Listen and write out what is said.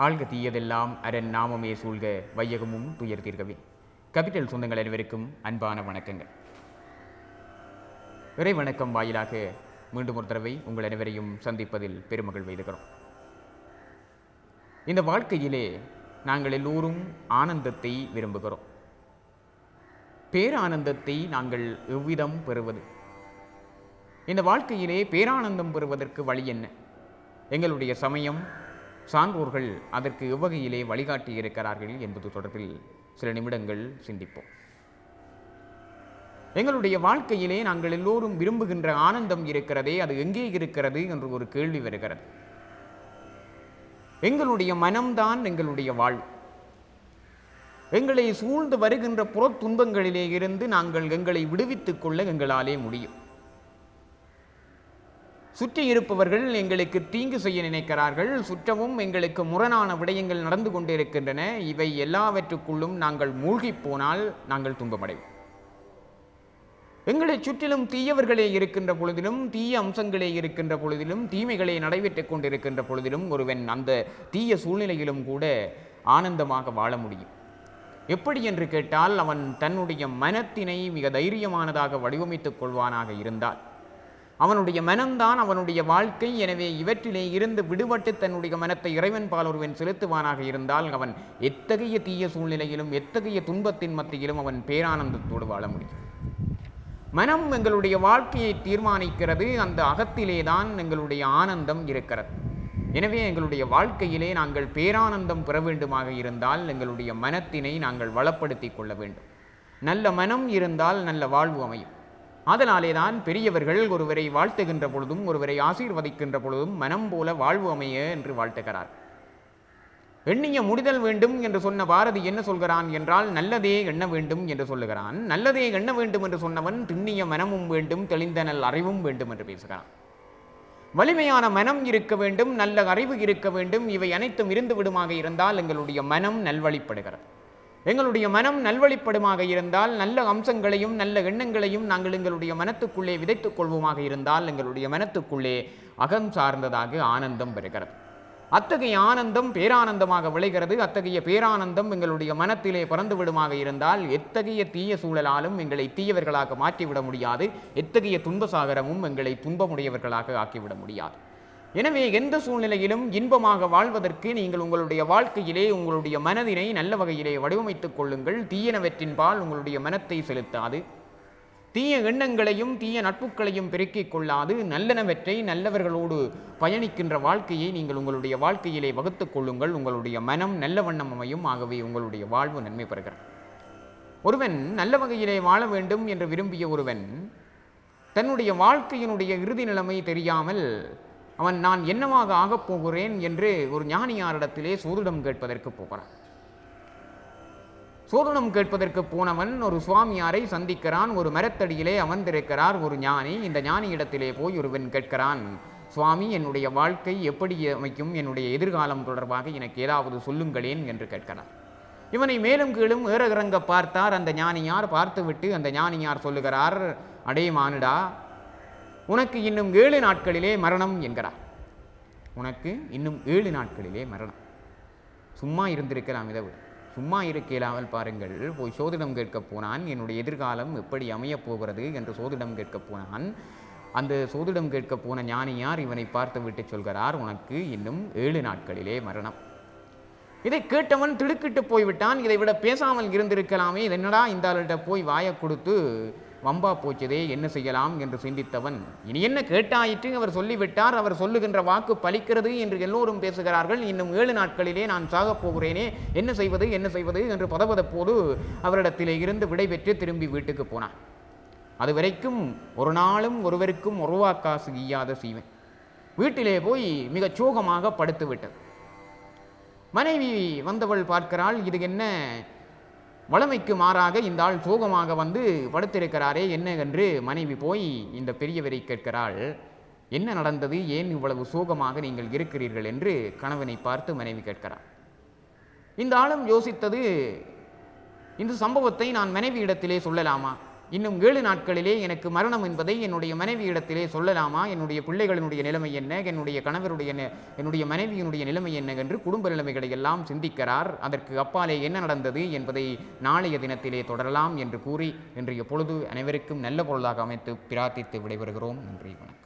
ஆள்க தீயதெல்லாம் அரண் நாமமே சூழ்க வையகமும் துயர் தீர்க்கவே கேபிட்டல் சொந்தங்கள் அனைவருக்கும் அன்பான வணக்கங்கள் இறை வணக்கம் வாயிலாக மீண்டும் ஒரு தடவை உங்கள் அனைவரையும் சந்திப்பதில் பெருமகிழ் வைதுகிறோம் இந்த வாழ்க்கையிலே நாங்கள் எல்லோரும் ஆனந்தத்தை விரும்புகிறோம் பேரானந்தத்தை நாங்கள் எவ்விதம் பெறுவது இந்த வாழ்க்கையிலே பேரானந்தம் பெறுவதற்கு வழி என்ன எங்களுடைய சமயம் சான்றோர்கள் அதற்கு எவ்வகையிலே வழிகாட்டி இருக்கிறார்கள் என்பது தொடர்பில் சில நிமிடங்கள் சிந்திப்போம் எங்களுடைய வாழ்க்கையிலே நாங்கள் எல்லோரும் விரும்புகின்ற ஆனந்தம் இருக்கிறதே அது எங்கே இருக்கிறது என்று ஒரு கேள்வி வருகிறது எங்களுடைய மனம்தான் எங்களுடைய வாழ்வு எங்களை சூழ்ந்து வருகின்ற புறத் துன்பங்களிலே இருந்து நாங்கள் எங்களை விடுவித்துக் கொள்ள எங்களாலே முடியும் சுற்றி இருப்பவர்கள் எங்களுக்கு தீங்கு செய்ய நினைக்கிறார்கள் சுற்றமும் எங்களுக்கு முரணான விடயங்கள் நடந்து கொண்டிருக்கின்றன இவை எல்லாவற்றுக்குள்ளும் நாங்கள் மூழ்கிப் போனால் நாங்கள் துன்பமடைவோம் எங்களை சுற்றிலும் தீயவர்களே இருக்கின்ற பொழுதிலும் தீய அம்சங்களே இருக்கின்ற பொழுதிலும் தீமைகளே நடைபெற்றுக் கொண்டிருக்கின்ற பொழுதிலும் ஒருவன் அந்த தீய சூழ்நிலையிலும் கூட ஆனந்தமாக வாழ முடியும் எப்படி என்று கேட்டால் அவன் தன்னுடைய மனத்தினை மிக தைரியமானதாக வடிவமைத்துக் கொள்வானாக இருந்தால் அவனுடைய மனம்தான் அவனுடைய வாழ்க்கை எனவே இவற்றிலே இருந்து விடுபட்டு தன்னுடைய மனத்தை இறைவன் பால் ஒருவன் செலுத்துவானாக இருந்தால் அவன் எத்தகைய தீய சூழ்நிலையிலும் எத்தகைய துன்பத்தின் மத்தியிலும் அவன் பேரானந்தத்தோடு வாழ முடியும் மனம் எங்களுடைய வாழ்க்கையை தீர்மானிக்கிறது அந்த அகத்திலே தான் எங்களுடைய ஆனந்தம் இருக்கிறது எனவே எங்களுடைய வாழ்க்கையிலே நாங்கள் பேரானந்தம் பெற வேண்டுமாக இருந்தால் எங்களுடைய மனத்தினை நாங்கள் வளப்படுத்தி கொள்ள வேண்டும் நல்ல மனம் இருந்தால் நல்ல வாழ்வு அமையும் அதனாலே தான் பெரியவர்கள் ஒருவரை வாழ்த்துகின்ற பொழுதும் ஒருவரை ஆசீர்வதிக்கின்ற பொழுதும் மனம் போல வாழ்வு அமைய என்று வாழ்த்துகிறார் எண்ணிய முடிதல் வேண்டும் என்று சொன்ன பாரதி என்ன சொல்கிறான் என்றால் நல்லதே எண்ண வேண்டும் என்று சொல்லுகிறான் நல்லதே எண்ண வேண்டும் என்று சொன்னவன் திண்ணிய மனமும் வேண்டும் தெளிந்த நல் அறிவும் வேண்டும் என்று பேசுகிறான் வலிமையான மனம் இருக்க வேண்டும் நல்ல அறிவு இருக்க வேண்டும் இவை அனைத்தும் இருந்து விடுமாக இருந்தால் எங்களுடைய மனம் நல்வழிப்படுகிறது எங்களுடைய மனம் நல்வழிப்படுமாக இருந்தால் நல்ல அம்சங்களையும் நல்ல எண்ணங்களையும் நாங்கள் எங்களுடைய மனத்துக்குள்ளே விதைத்துக் கொள்வோமாக இருந்தால் எங்களுடைய மனத்துக்குள்ளே அகம் சார்ந்ததாக ஆனந்தம் பெறுகிறது அத்தகைய ஆனந்தம் பேரானந்தமாக விளைகிறது அத்தகைய பேரானந்தம் எங்களுடைய மனத்திலே பறந்து விடுமாக இருந்தால் எத்தகைய தீய சூழலாலும் எங்களை தீயவர்களாக மாற்றிவிட முடியாது எத்தகைய துன்ப சாகரமும் எங்களை துன்பமுடையவர்களாக ஆக்கிவிட முடியாது எனவே எந்த சூழ்நிலையிலும் இன்பமாக வாழ்வதற்கு நீங்கள் உங்களுடைய வாழ்க்கையிலே உங்களுடைய மனதினை நல்ல வகையிலே வடிவமைத்துக் கொள்ளுங்கள் தீயனவற்றின்பால் உங்களுடைய மனத்தை செலுத்தாது தீய எண்ணங்களையும் தீய நட்புகளையும் பெருக்கிக் கொள்ளாது நல்லனவற்றை நல்லவர்களோடு பயணிக்கின்ற வாழ்க்கையை நீங்கள் உங்களுடைய வாழ்க்கையிலே வகுத்துக் கொள்ளுங்கள் உங்களுடைய மனம் நல்ல வண்ணம் அமையும் ஆகவே உங்களுடைய வாழ்வு நன்மை பெறுகிறது ஒருவன் நல்ல வகையிலே வாழ வேண்டும் என்று விரும்பிய ஒருவன் தன்னுடைய வாழ்க்கையினுடைய இறுதி நிலைமை தெரியாமல் அவன் நான் என்னவாக ஆகப் போகிறேன் என்று ஒரு ஞானியாரிடத்திலே சோதிடம் கேட்பதற்கு போகிறான் சோதனம் கேட்பதற்கு போனவன் ஒரு சுவாமியாரை சந்திக்கிறான் ஒரு மரத்தடியிலே அமர்ந்திருக்கிறார் ஒரு ஞானி இந்த ஞானியிடத்திலே போய் ஒருவன் கேட்கிறான் சுவாமி என்னுடைய வாழ்க்கை எப்படி அமைக்கும் என்னுடைய எதிர்காலம் தொடர்பாக எனக்கு ஏதாவது சொல்லுங்களேன் என்று கேட்கிறார் இவனை மேலும் கீழும் ஏற இறங்க பார்த்தார் அந்த ஞானியார் பார்த்துவிட்டு அந்த ஞானியார் சொல்லுகிறார் அடே மானுடா உனக்கு இன்னும் ஏழு நாட்களிலே மரணம் என்கிறார் உனக்கு இன்னும் ஏழு நாட்களிலே மரணம் சும்மா இருந்திருக்கலாம் இதை விட சும்மா இருக்கலாமல் பாருங்கள் போய் சோதிடம் கேட்கப் போனான் என்னுடைய எதிர்காலம் எப்படி அமையப் போகிறது என்று சோதிடம் கேட்கப் போனான் அந்த சோதிடம் கேட்கப் போன ஞானியார் இவனை பார்த்து விட்டு சொல்கிறார் உனக்கு இன்னும் ஏழு நாட்களிலே மரணம் இதை கேட்டவன் திடுக்கிட்டு போய்விட்டான் இதை விட பேசாமல் இருந்திருக்கலாமே இது என்னடா இந்த ஆள்கிட்ட போய் வாயை கொடுத்து வம்பா போச்சதே என்ன செய்யலாம் என்று சிந்தித்தவன் இனி என்ன கேட்டாயிற்று அவர் சொல்லிவிட்டார் அவர் சொல்லுகின்ற வாக்கு பலிக்கிறது என்று எல்லோரும் பேசுகிறார்கள் இன்னும் ஏழு நாட்களிலே நான் சாகப் போகிறேனே என்ன செய்வது என்ன செய்வது என்று பதபதப்போடு அவரிடத்திலே இருந்து விடைபெற்று திரும்பி வீட்டுக்கு போனான் அது வரைக்கும் ஒரு நாளும் ஒருவருக்கும் ஒருவா காசு ஈயாத சீவன் வீட்டிலே போய் மிகச் சோகமாக படுத்து விட்டது மனைவி வந்தவள் பார்க்கிறாள் இது என்ன வளமைக்கு மாறாக இந்த ஆள் சோகமாக வந்து படுத்திருக்கிறாரே என்ன என்று மனைவி போய் இந்த பெரியவரை கேட்கிறாள் என்ன நடந்தது ஏன் இவ்வளவு சோகமாக நீங்கள் இருக்கிறீர்கள் என்று கணவனை பார்த்து மனைவி கேட்கிறார் இந்த ஆளும் யோசித்தது இந்த சம்பவத்தை நான் மனைவி இடத்திலே சொல்லலாமா இன்னும் ஏழு நாட்களிலே எனக்கு மரணம் என்பதை என்னுடைய மனைவியிடத்திலே சொல்லலாமா என்னுடைய பிள்ளைகளினுடைய நிலைமை என்ன என்னுடைய கணவருடைய நி- என்னுடைய மனைவியினுடைய நிலைமை என்ன என்று குடும்ப நிலைமைகளை எல்லாம் சிந்திக்கிறார் அதற்கு அப்பாலே என்ன நடந்தது என்பதை நாளைய தினத்திலே தொடரலாம் என்று கூறி இன்றைய பொழுது அனைவருக்கும் நல்ல பொழுதாக அமைத்து பிரார்த்தித்து விடைபெறுகிறோம் நன்றி வணக்கம்